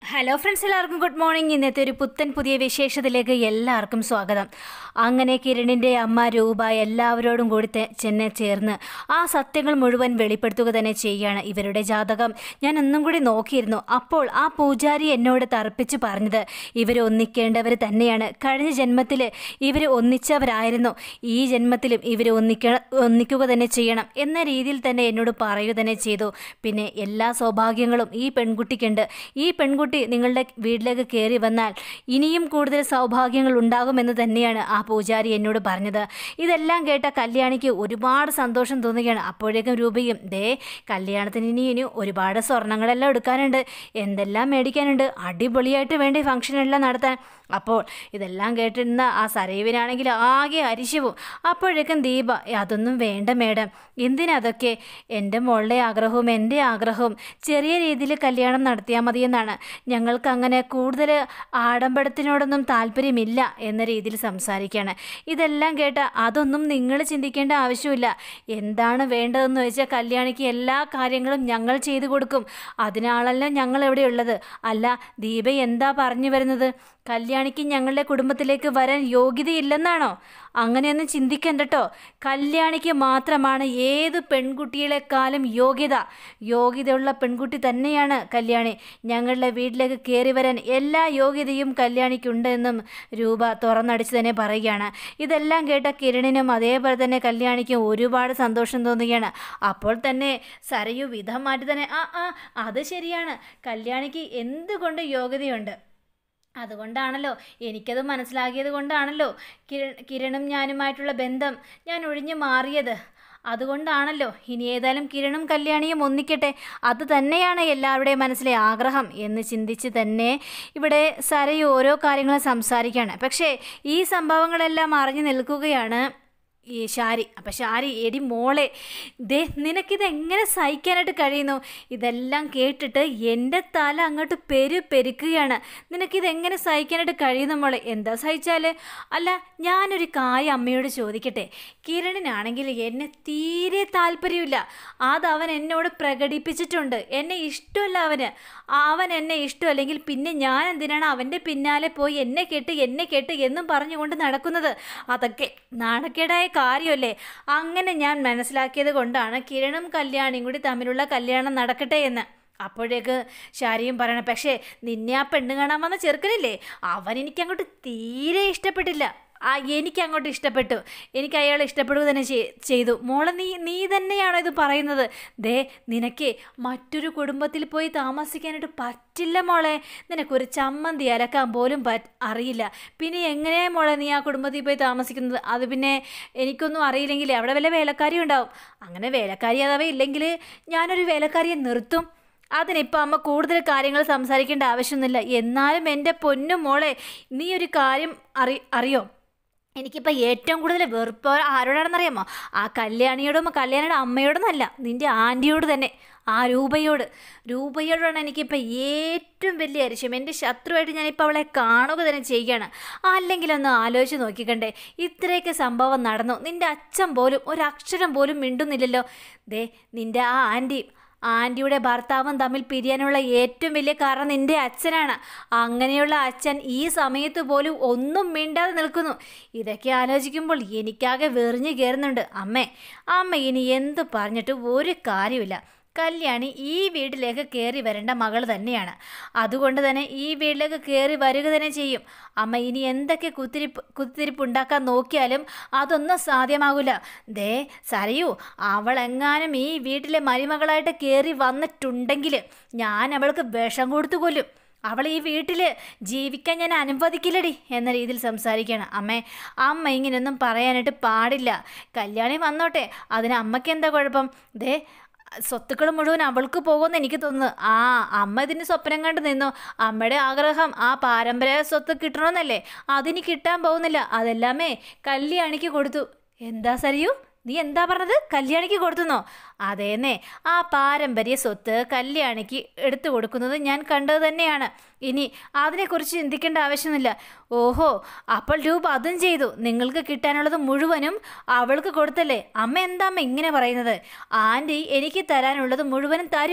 hello friends എല്ലാവർക്കും good morning ഇന്നത്തെ ഒരു പുത്തൻ പുതിയ വിശേഷത്തിലേക്ക് എല്ലാവർക്കും സ്വാഗതം അങ്ങനെ കിരണിൻ്റെ അമ്മ രൂപ എല്ലാവരോടും കൂടി തെ- ചെന്ന് ചേർന്ന് ആ സത്യങ്ങൾ മുഴുവൻ വെളിപ്പെടുത്തുക തന്നെ ചെയ്യുകയാണ് ഇവരുടെ ജാതകം ഞാൻ ഒന്നും കൂടി നോക്കിയിരുന്നു അപ്പോൾ ആ പൂജാരി എന്നോട് തർപ്പിച്ച് പറഞ്ഞത് ഇവർ ഒന്നിക്കേണ്ടവർ തന്നെയാണ് കഴിഞ്ഞ ജന്മത്തിൽ ഇവർ ഒന്നിച്ചവരായിരുന്നു ഈ ജന്മത്തിലും ഇവർ ഒന്നിക്ക ഒന്നിക്കുക തന്നെ ചെയ്യണം എന്ന രീതിയിൽ തന്നെ എന്നോട് പറയുക തന്നെ ചെയ്തു പിന്നെ എല്ലാ സൗഭാഗ്യങ്ങളും ഈ പെൺകുട്ടിക്കുണ്ട് ഈ പെൺകുട്ടി നിങ്ങളുടെ വീട്ടിലേക്ക് കയറി വന്നാൽ ഇനിയും കൂടുതൽ സൗഭാഗ്യങ്ങൾ ഉണ്ടാകുമെന്ന് തന്നെയാണ് ആ പൂജാരി എന്നോട് പറഞ്ഞത് ഇതെല്ലാം കേട്ട കല്യാണിക്ക് ഒരുപാട് സന്തോഷം തോന്നുകയാണ് അപ്പോഴേക്കും രൂപയും ദേ കല്യാണത്തിന് ഇനി ഇനി ഒരുപാട് സ്വർണ്ണങ്ങളെല്ലാം എടുക്കാനുണ്ട് എന്തെല്ലാം മേടിക്കാനുണ്ട് അടിപൊളിയായിട്ട് വേണ്ടി ഫംഗ്ഷനെല്ലാം നടത്താൻ അപ്പോൾ ഇതെല്ലാം കേട്ടിരുന്ന ആ സരയുവിനാണെങ്കിൽ ആകെ അരിശവും അപ്പോഴേക്കും ദീപ അതൊന്നും വേണ്ട മേഡം എന്തിനതൊക്കെ എൻ്റെ മോളുടെ ആഗ്രഹവും എൻ്റെ ആഗ്രഹവും ചെറിയ രീതിയിൽ കല്യാണം നടത്തിയാൽ മതിയെന്നാണ് ഞങ്ങൾക്ക് അങ്ങനെ കൂടുതൽ ആഡംബരത്തിനോടൊന്നും താല്പര്യമില്ല എന്ന രീതിയിൽ സംസാരിക്കുകയാണ് ഇതെല്ലാം കേട്ട അതൊന്നും നിങ്ങൾ ചിന്തിക്കേണ്ട ആവശ്യമില്ല എന്താണ് വേണ്ടതെന്ന് വെച്ചാൽ കല്യാണിക്ക് എല്ലാ കാര്യങ്ങളും ഞങ്ങൾ ചെയ്തു കൊടുക്കും അതിനാളല്ല ഞങ്ങൾ എവിടെയുള്ളത് അല്ല ദീപ എന്താ പറഞ്ഞു വരുന്നത് കല്യാണിക്ക് ഞങ്ങളുടെ കുടുംബത്തിലേക്ക് വരാൻ യോഗ്യതയില്ലെന്നാണോ അങ്ങനെയൊന്നും ചിന്തിക്കണ്ട കേട്ടോ കല്യാണിക്ക് മാത്രമാണ് ഏത് പെൺകുട്ടികളെക്കാളും യോഗ്യത യോഗ്യതയുള്ള പെൺകുട്ടി തന്നെയാണ് കല്യാണി ഞങ്ങളുടെ വീട്ടിലേക്ക് കയറി വരാൻ എല്ലാ യോഗ്യതയും കല്യാണിക്കുണ്ട് എന്നും രൂപ തുറന്നടിച്ച് തന്നെ പറയുകയാണ് ഇതെല്ലാം കേട്ട കിരണിനും അതേപോലെ തന്നെ കല്യാണിക്കും ഒരുപാട് സന്തോഷം തോന്നുകയാണ് അപ്പോൾ തന്നെ സരയു വിധം മാറ്റി തന്നെ ആ ആ അത് ശരിയാണ് കല്യാണിക്ക് എന്തുകൊണ്ട് യോഗ്യതയുണ്ട് അതുകൊണ്ടാണല്ലോ എനിക്കത് മനസ്സിലാക്കിയത് കൊണ്ടാണല്ലോ കിര കിരണും ഞാനുമായിട്ടുള്ള ബന്ധം ഞാൻ ഒഴിഞ്ഞു മാറിയത് അതുകൊണ്ടാണല്ലോ ഇനി ഏതായാലും കിരണും കല്യാണിയും ഒന്നിക്കട്ടെ അത് തന്നെയാണ് എല്ലാവരുടെയും മനസ്സിലെ ആഗ്രഹം എന്ന് ചിന്തിച്ച് തന്നെ ഇവിടെ സരയു ഓരോ കാര്യങ്ങളും സംസാരിക്കുകയാണ് പക്ഷേ ഈ സംഭവങ്ങളെല്ലാം അറിഞ്ഞു നിൽക്കുകയാണ് ഈ ഷാരി അപ്പം ഷാരി എടി മോളെ ദേ നിനക്കിത് എങ്ങനെ സഹിക്കാനായിട്ട് കഴിയുന്നു ഇതെല്ലാം കേട്ടിട്ട് എൻ്റെ തല അങ്ങോട്ട് പെരു പെരുക്കുകയാണ് നിനക്കിത് എങ്ങനെ സഹിക്കാനായിട്ട് കഴിയുന്നു മോളെ എന്താ സഹിച്ചാൽ അല്ല ഞാനൊരു കാര്യം അമ്മയോട് ചോദിക്കട്ടെ കിരണിനാണെങ്കിൽ എന്നെ തീരെ താല്പര്യമില്ല അത് അവൻ എന്നോട് പ്രകടിപ്പിച്ചിട്ടുണ്ട് എന്നെ ഇഷ്ടമല്ല അവന് അവൻ എന്നെ ഇഷ്ടമല്ലെങ്കിൽ പിന്നെ ഞാൻ എന്തിനാണ് അവൻ്റെ പിന്നാലെ പോയി എന്നെ കേട്ട് എന്നെ കേട്ട് എന്നും പറഞ്ഞുകൊണ്ട് നടക്കുന്നത് അതൊക്കെ നാണക്കേടായ കാര്യമല്ലേ അങ്ങനെ ഞാൻ മനസ്സിലാക്കിയത് കൊണ്ടാണ് കിരണും കല്യാണിയും കൂടി തമ്മിലുള്ള കല്യാണം നടക്കട്ടെ എന്ന് അപ്പോഴേക്ക് ശാരിയും പറയണം പക്ഷേ നിന്നെ ആ പെണ്ണ് കാണാൻ വന്ന ചെറുക്കനില്ലേ അവൻ എനിക്ക് അങ്ങോട്ട് തീരെ ഇഷ്ടപ്പെട്ടില്ല ആ എനിക്ക് അങ്ങോട്ട് ഇഷ്ടപ്പെട്ടു എനിക്ക് അയാളെ ഇഷ്ടപ്പെടുക തന്നെ ചെയ്- ചെയ്തു മോളെ നീ നീ തന്നെയാണോ ഇത് പറയുന്നത് ദേ നിനക്ക് മറ്റൊരു കുടുംബത്തിൽ പോയി താമസിക്കാനായിട്ട് പറ്റില്ല മോളെ നിനക്കൊരു ചമ്മന്തി അലക്കാൻ പോലും പറ്റ് അറിയില്ല പിന്നെ എങ്ങനെയാ മോളെ നീ ആ കുടുംബത്തിൽ പോയി താമസിക്കുന്നത് അത് പിന്നെ എനിക്കൊന്നും അറിയില്ലെങ്കിൽ അവിടെ വല്ല വേലക്കാരി ഉണ്ടാവും അങ്ങനെ വേലക്കാരി അഥവാ ഇല്ലെങ്കിൽ ഞാനൊരു വേലക്കാരിയെ നിർത്തും അതിനിപ്പോൾ അമ്മ കൂടുതൽ കാര്യങ്ങൾ സംസാരിക്കേണ്ട ആവശ്യമൊന്നുമില്ല എന്നാലും എൻ്റെ പൊന്നു മോളെ നീ ഒരു കാര്യം അറി അറിയോ എനിക്കിപ്പോൾ ഏറ്റവും കൂടുതൽ വെറുപ്പ് ആരോടാണെന്നറിയാമോ ആ കല്യാണിയോടും കല്യാണിയുടെ അമ്മയോടൊന്നല്ല നിൻ്റെ ആൻറ്റിയോട് തന്നെ ആ രൂപയോട് രൂപയോടാണ് എനിക്കിപ്പോൾ ഏറ്റവും വലിയ അരിശം എൻ്റെ ശത്രുവായിട്ട് ഞാനിപ്പോൾ അവളെ കാണുക തന്നെ ചെയ്യുകയാണ് അല്ലെങ്കിൽ ഒന്ന് ആലോചിച്ച് നോക്കിക്കണ്ടേ ഇത്രയൊക്കെ സംഭവം നടന്നു നിൻ്റെ അച്ഛൻ പോലും ഒരക്ഷരം പോലും മിണ്ടുന്നില്ലല്ലോ ദേ നിൻ്റെ ആ ആൻറ്റി ആൻറ്റിയുടെ ഭർത്താവും തമ്മിൽ പിരിയാനുള്ള ഏറ്റവും വലിയ കാരണം നിന്റെ അച്ഛനാണ് അങ്ങനെയുള്ള അച്ഛൻ ഈ സമയത്ത് പോലും ഒന്നും മിണ്ടാതെ നിൽക്കുന്നു ഇതൊക്കെ ആലോചിക്കുമ്പോൾ എനിക്കാകെ വെറിഞ്ഞു കയറുന്നുണ്ട് അമ്മേ അമ്മ ഇനി എന്ത് പറഞ്ഞിട്ട് ഒരു കാര്യമില്ല കല്യാണി ഈ വീട്ടിലേക്ക് കയറി വരേണ്ട മകൾ തന്നെയാണ് അതുകൊണ്ട് തന്നെ ഈ വീട്ടിലേക്ക് കയറി വരിക തന്നെ ചെയ്യും അമ്മ ഇനി എന്തൊക്കെ കുത്തിരിപ്പ് കുത്തിരിപ്പ് ഉണ്ടാക്കാൻ നോക്കിയാലും അതൊന്നും സാധ്യമാകില്ല ദേ സരയൂ അവളെങ്ങാനും ഈ വീട്ടിലെ മരുമകളായിട്ട് കയറി വന്നിട്ടുണ്ടെങ്കിൽ ഞാൻ അവൾക്ക് വിഷം കൊടുത്തു കൊല്ലും അവൾ ഈ വീട്ടിൽ ജീവിക്കാൻ ഞാൻ അനുവദിക്കില്ലടി എന്ന രീതിയിൽ സംസാരിക്കുകയാണ് അമ്മേ അമ്മ ഇങ്ങനെയൊന്നും പറയാനായിട്ട് പാടില്ല കല്യാണി വന്നോട്ടെ അതിന് അമ്മയ്ക്ക് എന്താ കുഴപ്പം ദേ സ്വത്തുക്കൾ മുഴുവൻ അവൾക്ക് പോകുമെന്ന് എനിക്ക് തോന്നുന്നു ആ അമ്മ ഇതിന് സ്വപ്നം കണ്ടു നിന്നു അമ്മയുടെ ആഗ്രഹം ആ പാരമ്പര്യ സ്വത്ത് കിട്ടണമെന്നല്ലേ അതിന് കിട്ടാൻ പോകുന്നില്ല അതെല്ലാമേ കല്യാണിക്ക് കൊടുത്തു എന്താ സരിയു നീ എന്താ പറഞ്ഞത് കല്യാണിക്ക് കൊടുത്തുന്നോ അതേന്നേ ആ പാരമ്പര്യ സ്വത്ത് കല്യാണിക്ക് എടുത്തു കൊടുക്കുന്നത് ഞാൻ കണ്ടത് തന്നെയാണ് ഇനി അതിനെക്കുറിച്ച് ചിന്തിക്കേണ്ട ആവശ്യമില്ല ഓഹോ അപ്പോൾ രൂപ അതും ചെയ്തു നിങ്ങൾക്ക് കിട്ടാനുള്ളത് മുഴുവനും അവൾക്ക് കൊടുത്തല്ലേ അമ്മ എന്താ അമ്മ ഇങ്ങനെ പറയുന്നത് ആൻറ്റി എനിക്ക് തരാനുള്ളത് മുഴുവനും തരും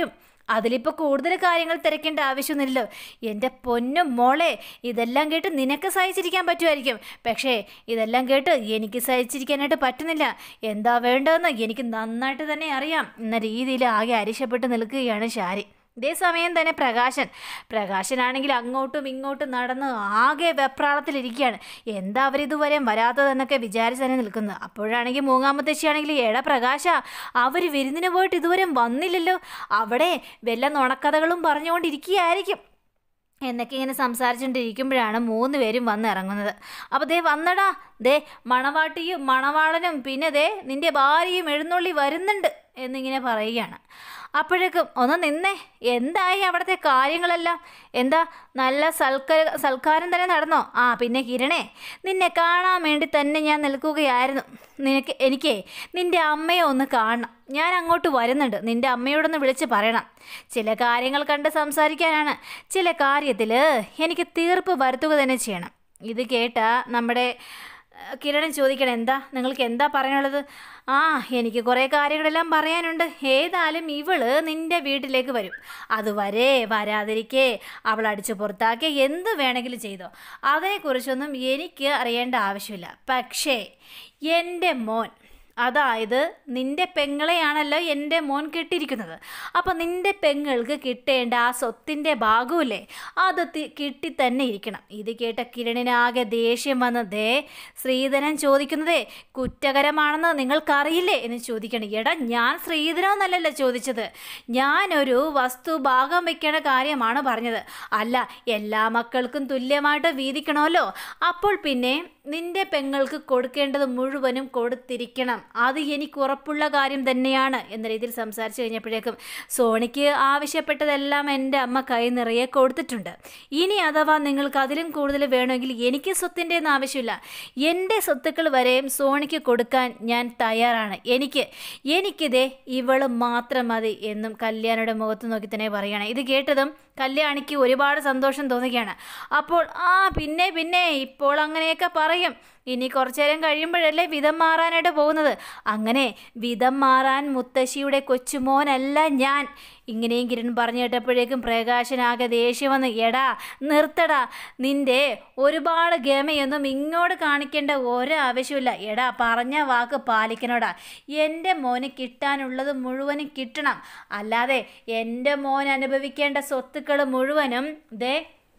അതിലിപ്പോൾ കൂടുതൽ കാര്യങ്ങൾ തിരക്കേണ്ട ആവശ്യമൊന്നുമില്ലല്ലോ എൻ്റെ പൊന്നും മോളെ ഇതെല്ലാം കേട്ട് നിനക്ക് സഹിച്ചിരിക്കാൻ പറ്റുമായിരിക്കും പക്ഷേ ഇതെല്ലാം കേട്ട് എനിക്ക് സഹിച്ചിരിക്കാനായിട്ട് പറ്റുന്നില്ല എന്താ വേണ്ടതെന്ന് എനിക്ക് നന്നായിട്ട് തന്നെ അറിയാം എന്ന രീതിയിൽ ആകെ അരിശപ്പെട്ട് നിൽക്കുകയാണ് ശാരി ഇതേ സമയം തന്നെ പ്രകാശൻ പ്രകാശനാണെങ്കിൽ അങ്ങോട്ടും ഇങ്ങോട്ടും നടന്ന് ആകെ വെപ്രാളത്തിലിരിക്കുകയാണ് എന്താ അവരിതുവരെ വരാത്തതെന്നൊക്കെ വിചാരിച്ച് തന്നെ നിൽക്കുന്നത് അപ്പോഴാണെങ്കിൽ മൂങ്ങാമത്തശ്ശിയാണെങ്കിൽ എടാ പ്രകാശ അവർ വിരുന്നിന് പോയിട്ട് ഇതുവരെ വന്നില്ലല്ലോ അവിടെ വല്ല നുണക്കഥകളും പറഞ്ഞുകൊണ്ടിരിക്കുകയായിരിക്കും എന്നൊക്കെ ഇങ്ങനെ സംസാരിച്ചുകൊണ്ടിരിക്കുമ്പോഴാണ് മൂന്ന് പേരും വന്ന് ഇറങ്ങുന്നത് അപ്പോൾ ദേ വന്നടാ ദേ മണവാട്ടിയും മണവാളനും പിന്നെ ദേ നിന്റെ ഭാര്യയും എഴുന്നള്ളി വരുന്നുണ്ട് എന്നിങ്ങനെ പറയുകയാണ് അപ്പോഴേക്കും ഒന്ന് നിന്നേ എന്തായി അവിടുത്തെ കാര്യങ്ങളെല്ലാം എന്താ നല്ല സൽക്ക സൽക്കാരം തന്നെ നടന്നോ ആ പിന്നെ കിരണേ നിന്നെ കാണാൻ വേണ്ടി തന്നെ ഞാൻ നിൽക്കുകയായിരുന്നു നിനക്ക് എനിക്കേ നിന്റെ അമ്മയെ ഒന്ന് കാണണം ഞാൻ അങ്ങോട്ട് വരുന്നുണ്ട് നിന്റെ അമ്മയോടൊന്ന് വിളിച്ച് പറയണം ചില കാര്യങ്ങൾ കണ്ട് സംസാരിക്കാനാണ് ചില കാര്യത്തിൽ എനിക്ക് തീർപ്പ് വരുത്തുക തന്നെ ചെയ്യണം ഇത് കേട്ട നമ്മുടെ ഏഹ്, കിരണൻ ചോദിക്കണം എന്താ നിങ്ങൾക്ക് എന്താ പറയാനുള്ളത് ആ എനിക്ക് കുറേ കാര്യങ്ങളെല്ലാം പറയാനുണ്ട് ഏതായാലും ഇവള് നിന്റെ വീട്ടിലേക്ക് വരും അതുവരെ വരാതിരിക്കേ അവൾ അടിച്ചു പുറത്താക്കി എന്ത് വേണമെങ്കിലും ചെയ്തോ അതേക്കുറിച്ചൊന്നും എനിക്ക് അറിയേണ്ട ആവശ്യമില്ല പക്ഷേ എൻ്റെ മോൻ അതായത് നിന്റെ പെങ്ങളെയാണല്ലോ എൻ്റെ മോൻ കെട്ടിയിരിക്കുന്നത് അപ്പം നിന്റെ പെങ്ങൾക്ക് കിട്ടേണ്ട ആ സ്വത്തിൻ്റെ ഭാഗമില്ലേ അത് തി- കിട്ടി തന്നെ ഇരിക്കണം ഇത് കേട്ട കിരണിനാകെ ദേഷ്യം വന്ന് ദേ ശ്രീധരൻ ചോദിക്കുന്നതേ കുറ്റകരമാണെന്ന് നിങ്ങൾക്കറിയില്ലേ എന്ന് ചോദിക്കണം എടാ ഞാൻ ശ്രീധരമെന്നല്ലല്ലോ ചോദിച്ചത് ഞാനൊരു വസ്തു ഭാഗം വെക്കേണ്ട കാര്യമാണ് പറഞ്ഞത് അല്ല എല്ലാ മക്കൾക്കും തുല്യമായിട്ട് വീതിക്കണമല്ലോ അപ്പോൾ പിന്നെ നിന്റെ പെങ്ങൾക്ക് കൊടുക്കേണ്ടത് മുഴുവനും കൊടുത്തിരിക്കണം അത് എനിക്ക് ഉറപ്പുള്ള കാര്യം തന്നെയാണ് എന്ന രീതിയിൽ സംസാരിച്ചു കഴിഞ്ഞപ്പോഴേക്കും സോണിക്ക് ആവശ്യപ്പെട്ടതെല്ലാം എൻ്റെ അമ്മ കൈ നിറയെ കൊടുത്തിട്ടുണ്ട് ഇനി അഥവാ നിങ്ങൾക്ക് അതിലും കൂടുതൽ വേണമെങ്കിൽ എനിക്ക് സ്വത്തിൻ്റെ ഒന്നും ആവശ്യമില്ല എൻ്റെ സ്വത്തുക്കൾ വരെയും സോണിക്ക് കൊടുക്കാൻ ഞാൻ തയ്യാറാണ് എനിക്ക് എനിക്കിതേ ഇവള് മാത്രം മതി എന്നും കല്യാണിയുടെ മുഖത്ത് നോക്കി തന്നെ പറയുകയാണ് ഇത് കേട്ടതും കല്യാണിക്ക് ഒരുപാട് സന്തോഷം തോന്നുകയാണ് അപ്പോൾ ആ പിന്നെ പിന്നെ ഇപ്പോൾ അങ്ങനെയൊക്കെ പറയും ഇനി കുറച്ചു നേരം കഴിയുമ്പോഴല്ലേ വിധം മാറാനായിട്ട് പോകുന്നത് അങ്ങനെ വിധം മാറാൻ മുത്തശ്ശിയുടെ കൊച്ചുമോനല്ല ഞാൻ ഇങ്ങനെയും കിരൺ പറഞ്ഞു കേട്ടപ്പോഴേക്കും പ്രകാശനാകെ ദേഷ്യം വന്ന് എടാ നിർത്തടാ നിന്റെ ഒരുപാട് ഗമയൊന്നും ഇങ്ങോട്ട് കാണിക്കേണ്ട ഒരു ആവശ്യമില്ല എടാ പറഞ്ഞ വാക്ക് പാലിക്കണോടാ എൻ്റെ മോന് കിട്ടാനുള്ളത് മുഴുവനും കിട്ടണം അല്ലാതെ എൻ്റെ മോൻ അനുഭവിക്കേണ്ട സ്വത്തുക്കൾ മുഴുവനും ദേ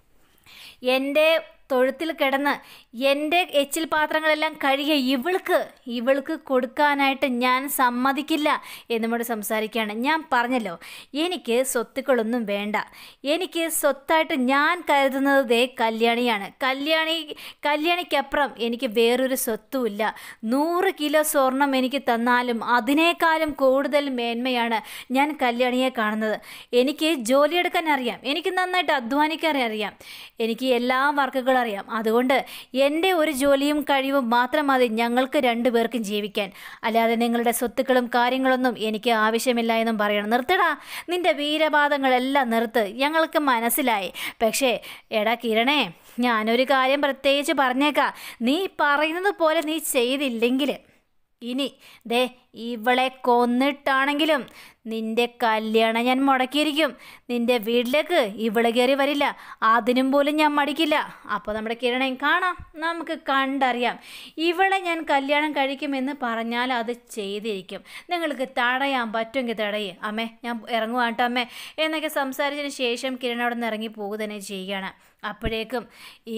എൻ്റെ തൊഴുത്തിൽ കിടന്ന് എൻ്റെ എച്ചിൽ പാത്രങ്ങളെല്ലാം കഴുകിയ ഇവൾക്ക് ഇവൾക്ക് കൊടുക്കാനായിട്ട് ഞാൻ സമ്മതിക്കില്ല എന്നുകൂടെ സംസാരിക്കുകയാണ് ഞാൻ പറഞ്ഞല്ലോ എനിക്ക് സ്വത്തുക്കളൊന്നും വേണ്ട എനിക്ക് സ്വത്തായിട്ട് ഞാൻ കരുതുന്നത് ദേ കല്യാണിയാണ് കല്യാണി കല്യാണിക്കപ്പുറം എനിക്ക് വേറൊരു സ്വത്തുമില്ല നൂറ് കിലോ സ്വർണം എനിക്ക് തന്നാലും അതിനേക്കാളും കൂടുതൽ മേന്മയാണ് ഞാൻ കല്യാണിയെ കാണുന്നത് എനിക്ക് ജോലിയെടുക്കാൻ അറിയാം എനിക്ക് നന്നായിട്ട് അധ്വാനിക്കാൻ അറിയാം എനിക്ക് എല്ലാ വർക്കുകളും അറിയാം അതുകൊണ്ട് എൻ്റെ ഒരു ജോലിയും കഴിവും മാത്രം മതി ഞങ്ങൾക്ക് രണ്ടുപേർക്കും ജീവിക്കാൻ അല്ലാതെ നിങ്ങളുടെ സ്വത്തുക്കളും കാര്യങ്ങളൊന്നും എനിക്ക് ആവശ്യമില്ല എന്നും പറയണം നിർത്തടാ നിന്റെ വീരവാദങ്ങളെല്ലാം നിർത്ത് ഞങ്ങൾക്ക് മനസ്സിലായി പക്ഷേ എടാ കിരണേ ഞാനൊരു കാര്യം പ്രത്യേകിച്ച് പറഞ്ഞേക്കാം നീ പറയുന്നത് പോലെ നീ ചെയ്തില്ലെങ്കിൽ ഇനി ദേ ഇവളെ കൊന്നിട്ടാണെങ്കിലും നിന്റെ കല്യാണം ഞാൻ മുടക്കിയിരിക്കും നിന്റെ വീട്ടിലേക്ക് ഇവള് കയറി വരില്ല അതിനും പോലും ഞാൻ മടിക്കില്ല അപ്പോൾ നമ്മുടെ കിരണയും കാണാം നമുക്ക് കണ്ടറിയാം ഇവളെ ഞാൻ കല്യാണം കഴിക്കുമെന്ന് പറഞ്ഞാൽ അത് ചെയ്തിരിക്കും നിങ്ങൾക്ക് തടയാൻ പറ്റുമെങ്കിൽ തടയേ അമ്മേ ഞാൻ ഇറങ്ങുവാട്ടോ അമ്മേ എന്നൊക്കെ സംസാരിച്ചതിന് ശേഷം കിരൺ അവിടെ നിന്ന് ഇറങ്ങി പോകുക തന്നെ ചെയ്യുകയാണ് അപ്പോഴേക്കും ഈ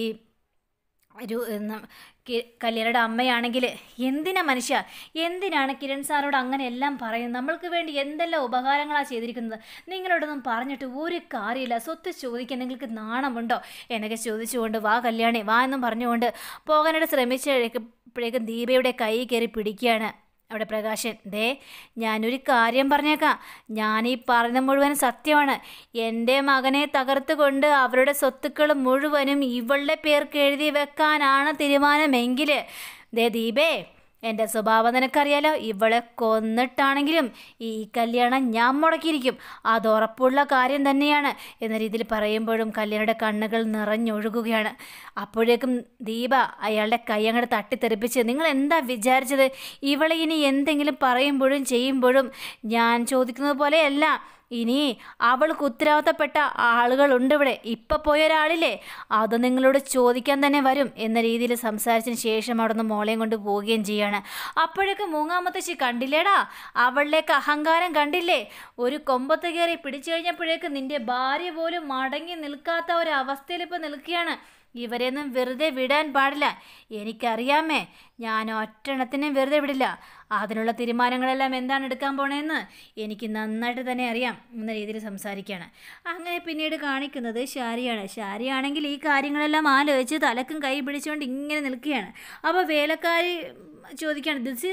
ഒരു ന- കി- കല്യാണിയുടെ അമ്മയാണെങ്കിൽ എന്തിനാ മനുഷ്യ എന്തിനാണ് കിരൺ സാറോട് അങ്ങനെ എല്ലാം പറയുന്നത് നമ്മൾക്ക് വേണ്ടി എന്തെല്ലാം ഉപകാരങ്ങളാണ് ചെയ്തിരിക്കുന്നത് നിങ്ങളോടൊന്നും പറഞ്ഞിട്ട് ഒരു കാര്യമില്ല സ്വത്ത് ചോദിക്കാൻ നിങ്ങൾക്ക് നാണമുണ്ടോ എന്നൊക്കെ ചോദിച്ചുകൊണ്ട് വാ കല്യാണി വാ എന്നും പറഞ്ഞുകൊണ്ട് പോകാനായിട്ട് ശ്രമിച്ചപ്പോഴേക്കും ദീപയുടെ കൈ കയറി പിടിക്കുകയാണ് അവിടെ പ്രകാശൻ ദേ ഞാനൊരു കാര്യം പറഞ്ഞേക്കാം ഞാൻ ഈ പറഞ്ഞ മുഴുവൻ സത്യമാണ് എൻ്റെ മകനെ തകർത്തുകൊണ്ട് അവരുടെ സ്വത്തുക്കൾ മുഴുവനും ഇവളുടെ പേർക്ക് എഴുതി വെക്കാനാണ് തീരുമാനമെങ്കിൽ ദേ ദീപേ എൻ്റെ സ്വഭാവം നിനക്കറിയാലോ ഇവളെ കൊന്നിട്ടാണെങ്കിലും ഈ കല്യാണം ഞാൻ മുടക്കിയിരിക്കും അത് ഉറപ്പുള്ള കാര്യം തന്നെയാണ് എന്ന രീതിയിൽ പറയുമ്പോഴും കല്യാണിയുടെ കണ്ണുകൾ നിറഞ്ഞൊഴുകുകയാണ് അപ്പോഴേക്കും ദീപ അയാളുടെ കൈ അങ്ങോട്ട് തട്ടിത്തെറിപ്പിച്ച് നിങ്ങൾ എന്താ വിചാരിച്ചത് ഇവളെ ഇനി എന്തെങ്കിലും പറയുമ്പോഴും ചെയ്യുമ്പോഴും ഞാൻ ചോദിക്കുന്നത് പോലെയല്ല ഇനി അവൾക്ക് ഉത്തരവാദിത്തപ്പെട്ട ആളുകളുണ്ട് ഇവിടെ ഇപ്പം പോയ ഒരാളില്ലേ അത് നിങ്ങളോട് ചോദിക്കാൻ തന്നെ വരും എന്ന രീതിയിൽ സംസാരിച്ചതിന് ശേഷം അവിടെ നിന്ന് മോളെയും കൊണ്ട് പോവുകയും ചെയ്യാണ് അപ്പോഴേക്ക് മൂങ്ങാമത്തശ്ശി കണ്ടില്ലേടാ അവളിലേക്ക് അഹങ്കാരം കണ്ടില്ലേ ഒരു കൊമ്പത്ത് കയറി പിടിച്ചു കഴിഞ്ഞപ്പോഴേക്ക് നിന്റെ ഭാര്യ പോലും മടങ്ങി നിൽക്കാത്ത ഒരവസ്ഥയിൽ ഇപ്പോൾ നിൽക്കുകയാണ് ഇവരെയൊന്നും വെറുതെ വിടാൻ പാടില്ല എനിക്കറിയാമേ ഞാൻ ഒറ്റെണ്ണത്തിനും വെറുതെ വിടില്ല അതിനുള്ള തീരുമാനങ്ങളെല്ലാം എന്താണ് എടുക്കാൻ പോണേന്ന് എനിക്ക് നന്നായിട്ട് തന്നെ അറിയാം എന്ന രീതിയിൽ സംസാരിക്കുകയാണ് അങ്ങനെ പിന്നീട് കാണിക്കുന്നത് ഷാരിയാണ് ഷാരിയാണെങ്കിൽ ഈ കാര്യങ്ങളെല്ലാം ആലോചിച്ച് തലക്കും കൈ പിടിച്ചുകൊണ്ട് ഇങ്ങനെ നിൽക്കുകയാണ് അപ്പോൾ വേലക്കാരി ചോദിക്കുകയാണ് ദിസ്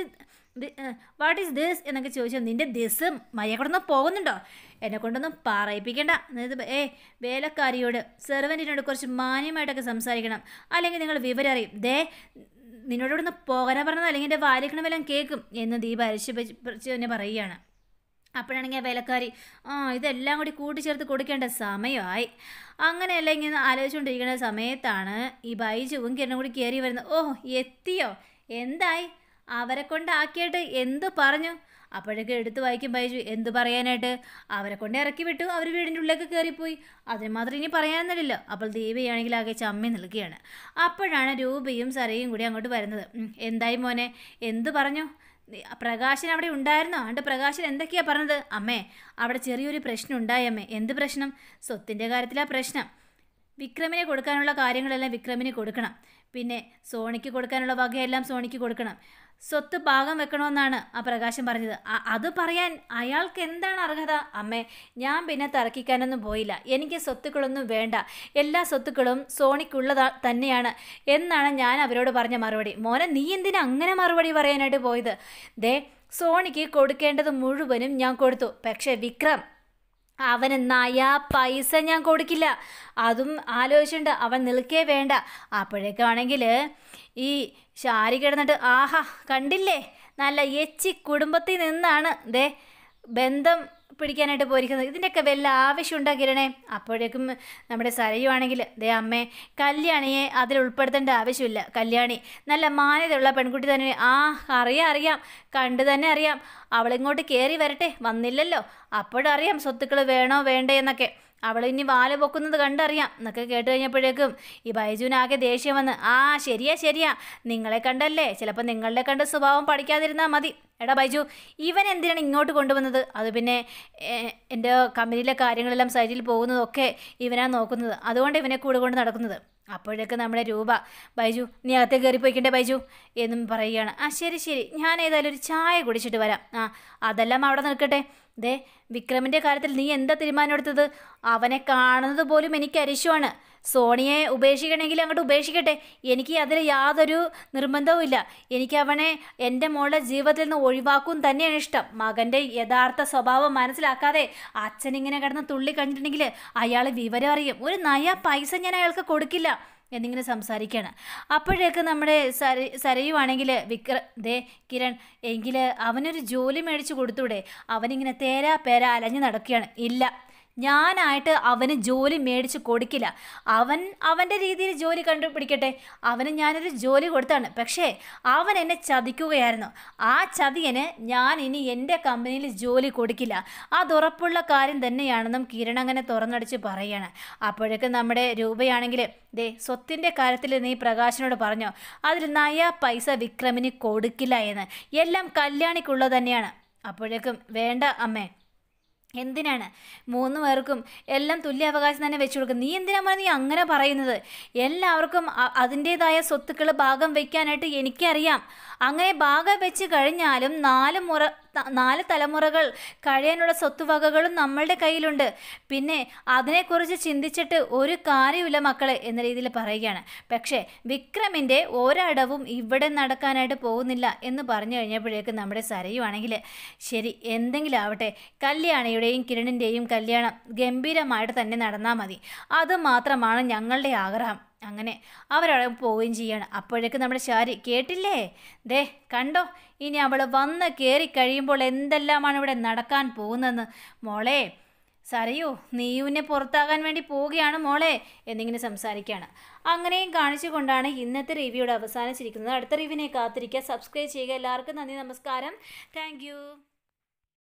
വാട്ട് ഈസ് ദിസ് എന്നൊക്കെ ചോദിച്ചാൽ നിന്റെ ദിസ് മര്യാദ പോകുന്നുണ്ടോ എന്നെ കൊണ്ടൊന്നും പറയിപ്പിക്കണ്ട അതായത് ഏ വേലക്കാരിയോട് സെർവൻറ്റിനോട് കുറച്ച് മാന്യമായിട്ടൊക്കെ സംസാരിക്കണം അല്ലെങ്കിൽ നിങ്ങൾ വിവരം അറിയും ദേ നിന്നോട് ഇവിടുന്ന് പോകാനാ പറഞ്ഞത് അല്ലെങ്കിൽ എൻ്റെ വാലിക്കണമെല്ലാം കേൾക്കും എന്ന് ദീപ അരിച്ചു തന്നെ പറയുകയാണ് അപ്പോഴാണെങ്കിൽ ആ വേലക്കാരി ആ ഇതെല്ലാം കൂടി കൂട്ടിച്ചേർത്ത് കൊടുക്കേണ്ട സമയമായി അങ്ങനെയല്ല ഇങ്ങനെ ആലോചിച്ചുകൊണ്ടിരിക്കുന്ന സമയത്താണ് ഈ ബൈജുവും കിരണും കൂടി കയറി വരുന്നത് ഓ എത്തിയോ എന്തായി അവരെ കൊണ്ടാക്കിയിട്ട് എന്തു പറഞ്ഞു അപ്പോഴൊക്കെ എടുത്ത് വായിക്കും ബൈജു എന്തു പറയാനായിട്ട് അവരെ കൊണ്ട് ഇറക്കി വിട്ടു അവർ വീടിൻ്റെ ഉള്ളിലേക്ക് കയറിപ്പോയി അതിന് മാത്രം ഇനി പറയാനൊന്നുമില്ലല്ലോ അപ്പോൾ ദീപയാണെങ്കിൽ ആകെ ചമ്മി നിൽക്കുകയാണ് അപ്പോഴാണ് രൂപയും സരയും കൂടി അങ്ങോട്ട് വരുന്നത് ഉം, എന്തായി മോനെ എന്തു പറഞ്ഞു നീ- പ്രകാശൻ അവിടെ ഉണ്ടായിരുന്നോ അതുകൊണ്ട് പ്രകാശൻ എന്തൊക്കെയാ പറഞ്ഞത് അമ്മേ അവിടെ ചെറിയൊരു പ്രശ്നം ഉണ്ടായി അമ്മേ എന്ത് പ്രശ്നം സ്വത്തിൻ്റെ കാര്യത്തിലാ പ്രശ്നം വിക്രമിനെ കൊടുക്കാനുള്ള കാര്യങ്ങളെല്ലാം വിക്രമിന് കൊടുക്കണം പിന്നെ സോണിക്ക് കൊടുക്കാനുള്ള വകയെല്ലാം സോണിക്ക് കൊടുക്കണം സ്വത്ത് ഭാഗം വെക്കണമെന്നാണ് ആ പ്രകാശം പറഞ്ഞത് അ- അത് പറയാൻ അയാൾക്ക് എന്താണ് അർഹത അമ്മേ ഞാൻ പിന്നെ തർക്കിക്കാനൊന്നും പോയില്ല എനിക്ക് സ്വത്തുക്കളൊന്നും വേണ്ട എല്ലാ സ്വത്തുക്കളും സോണിക്കുള്ളതാ തന്നെയാണ് എന്നാണ് ഞാൻ അവരോട് പറഞ്ഞ മറുപടി മോനെ നീ എന്തിനാ അങ്ങനെ മറുപടി പറയാനായിട്ട് പോയത് ദേ സോണിക്ക് കൊടുക്കേണ്ടത് മുഴുവനും ഞാൻ കൊടുത്തു പക്ഷേ വിക്രം അവന് നയാ പൈസ ഞാൻ കൊടുക്കില്ല അതും ആലോചിച്ചുണ്ട് അവൻ നിൽക്കേ വേണ്ട അപ്പോഴേക്കാണെങ്കിൽ ഈ ശാരി കിടന്നിട്ട് ആഹാ കണ്ടില്ലേ നല്ല എച്ചി കുടുംബത്തിൽ നിന്നാണ് ദേ ബന്ധം പിടിക്കാനായിട്ട് പോയിരിക്കുന്നത് ഇതിൻ്റെയൊക്കെ വല്ല ആവശ്യമുണ്ടോ കിരണേ അപ്പോഴേക്കും നമ്മുടെ സരയുവാണെങ്കിൽ ദേ അമ്മേ കല്യാണിയെ അതിൽ ഉൾപ്പെടുത്തേണ്ട ആവശ്യമില്ല കല്യാണി നല്ല മാന്യതയുള്ള പെൺകുട്ടി തന്നെ ആ അറിയാം അറിയാം കണ്ടു തന്നെ അറിയാം അവളിങ്ങോട്ട് കയറി വരട്ടെ വന്നില്ലല്ലോ അപ്പോഴറിയാം സ്വത്തുക്കൾ വേണോ വേണ്ടേ എന്നൊക്കെ അവൾ ഇനി വാല് പൊക്കുന്നത് കണ്ടറിയാം എന്നൊക്കെ കേട്ട് കഴിഞ്ഞപ്പോഴേക്കും ഈ ബൈജുവിനാകെ ദേഷ്യം വന്ന് ആ ശരിയാ ശരിയാ നിങ്ങളെ കണ്ടല്ലേ ചിലപ്പോൾ നിങ്ങളുടെ കണ്ട സ്വഭാവം പഠിക്കാതിരുന്നാൽ മതി എടാ ബൈജു ഇവൻ എന്തിനാണ് ഇങ്ങോട്ട് കൊണ്ടുവന്നത് അത് പിന്നെ ഏ, എൻ്റെ കമ്പനിയിലെ കാര്യങ്ങളെല്ലാം സൈറ്റിൽ പോകുന്നതൊക്കെ ഇവനാ നോക്കുന്നത് അതുകൊണ്ട് ഇവനെ കൂടെ കൊണ്ട് നടക്കുന്നത് അപ്പോഴേക്ക് നമ്മുടെ രൂപ ബൈജു നീ അകത്തേക്ക് കയറി പോയിക്കണ്ടേ ബൈജു എന്നും പറയുകയാണ് ആ ശരി ശരി ഞാൻ ഏതായാലും ഒരു ചായ കുടിച്ചിട്ട് വരാം ആ അതെല്ലാം അവിടെ നിൽക്കട്ടെ ദേ വിക്രമിൻ്റെ കാര്യത്തിൽ നീ എന്താ തീരുമാനം എടുത്തത് അവനെ കാണുന്നത് പോലും എനിക്ക് അരിശുവാണ് സോണിയെ ഉപേക്ഷിക്കണമെങ്കിൽ അങ്ങോട്ട് ഉപേക്ഷിക്കട്ടെ എനിക്ക് അതിൽ യാതൊരു നിർബന്ധവുമില്ല എനിക്ക് അവനെ എൻ്റെ മോളുടെ ജീവിതത്തിൽ നിന്ന് ഒഴിവാക്കും തന്നെയാണ് ഇഷ്ടം മകൻ്റെ യഥാർത്ഥ സ്വഭാവം മനസ്സിലാക്കാതെ അച്ഛൻ ഇങ്ങനെ കിടന്ന് തുള്ളി കഴിഞ്ഞിട്ടുണ്ടെങ്കിൽ അയാൾ വിവരം അറിയും ഒരു നയ പൈസ ഞാൻ അയാൾക്ക് കൊടുക്കില്ല എന്നിങ്ങനെ സംസാരിക്കുകയാണ് അപ്പോഴേക്ക് നമ്മുടെ സര സരയുവാണെങ്കിൽ വിക്ര ദേ കിരൺ എങ്കിൽ അവനൊരു ജോലി മേടിച്ച് കൊടുത്തൂടെ അവനിങ്ങനെ തേരാ പേര അലഞ്ഞു നടക്കുകയാണ് ഇല്ല ഞാനായിട്ട് അവന് ജോലി മേടിച്ച് കൊടുക്കില്ല അവൻ അവൻ്റെ രീതിയിൽ ജോലി കണ്ടുപിടിക്കട്ടെ അവന് ഞാനൊരു ജോലി കൊടുത്താണ് പക്ഷേ അവൻ എന്നെ ചതിക്കുകയായിരുന്നു ആ ചതിയന് ഞാൻ ഇനി എൻ്റെ കമ്പനിയിൽ ജോലി കൊടുക്കില്ല അതുറപ്പുള്ള കാര്യം തന്നെയാണെന്നും കിരൺ അങ്ങനെ തുറന്നടിച്ച് പറയുകയാണ് അപ്പോഴേക്ക് നമ്മുടെ രൂപയാണെങ്കിൽ ദേ സ്വത്തിൻ്റെ കാര്യത്തിൽ നീ പ്രകാശനോട് പറഞ്ഞോ അതിൽ നയ പൈസ വിക്രമിന് കൊടുക്കില്ല എന്ന് എല്ലാം കല്യാണിക്കുള്ളത് തന്നെയാണ് അപ്പോഴേക്കും വേണ്ട അമ്മേ എന്തിനാണ് മൂന്ന് പേർക്കും എല്ലാം തുല്യാവകാശം തന്നെ വെച്ചു കൊടുക്കും നീ എന്തിനാണ് നീ അങ്ങനെ പറയുന്നത് എല്ലാവർക്കും അ- അതിൻ്റേതായ സ്വത്തുക്കൾ ഭാഗം വയ്ക്കാനായിട്ട് എനിക്കറിയാം അങ്ങനെ ഭാഗം വെച്ച് കഴിഞ്ഞാലും നാല് മുറ ത- നാല് തലമുറകൾ കഴിയാനുള്ള സ്വത്തുവകകളും നമ്മളുടെ കയ്യിലുണ്ട് പിന്നെ അതിനെക്കുറിച്ച് ചിന്തിച്ചിട്ട് ഒരു കാര്യമില്ല മക്കളെ എന്ന രീതിയിൽ പറയുകയാണ് പക്ഷേ വിക്രമിൻ്റെ ഒരടവും ഇവിടെ നടക്കാനായിട്ട് പോകുന്നില്ല എന്ന് പറഞ്ഞു കഴിഞ്ഞപ്പോഴേക്കും നമ്മുടെ സരയുവാണെങ്കിൽ ശരി എന്തെങ്കിലും ആവട്ടെ കല്യാണിയുടെയും കിരണിൻ്റെയും കല്യാണം ഗംഭീരമായിട്ട് തന്നെ നടന്നാൽ മതി അത് മാത്രമാണ് ഞങ്ങളുടെ ആഗ്രഹം അങ്ങനെ അവരവിടെ പോവുകയും ചെയ്യാണ് അപ്പോഴേക്ക് നമ്മുടെ ശാരി കേട്ടില്ലേ ദേ കണ്ടോ ഇനി അവൾ വന്ന് കയറി കഴിയുമ്പോൾ എന്തെല്ലാമാണ് ഇവിടെ നടക്കാൻ പോകുന്നതെന്ന് മോളെ സരയൂ നീയുവിനെ പുറത്താകാൻ വേണ്ടി പോവുകയാണ് മോളെ എന്നിങ്ങനെ സംസാരിക്കുകയാണ് അങ്ങനെയും കാണിച്ചുകൊണ്ടാണ് ഇന്നത്തെ റിവ്യൂടെ അവസാനിച്ചിരിക്കുന്നത് അടുത്ത റിവ്യൂവിനെ കാത്തിരിക്കുക സബ്സ്ക്രൈബ് ചെയ്യുക എല്ലാവർക്കും നന്ദി നമസ്കാരം താങ്ക്